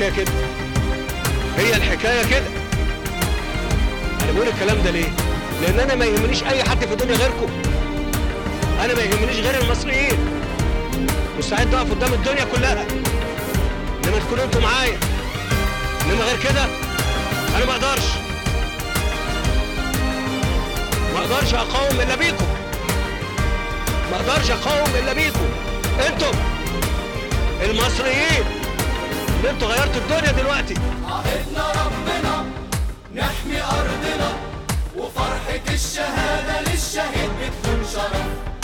الحكايه كده هي الحكايه كده انا بقول الكلام ده ليه لان انا ما يهمنيش اي حد في الدنيا غيركم انا ما يهمنيش غير المصريين مستعد اقف قدام الدنيا كلها انما تكونوا انتوا معايا انما غير كده انا ما اقدرش ما اقدرش اقاوم الا بيكم ما اقدرش اقاوم الا بيكم انتم المصريين اللي انتوا غيرتوا الدنيا دلوقتي عهدنا ربنا نحمي أرضنا وفرحة الشهادة للشهيد بتكون شرف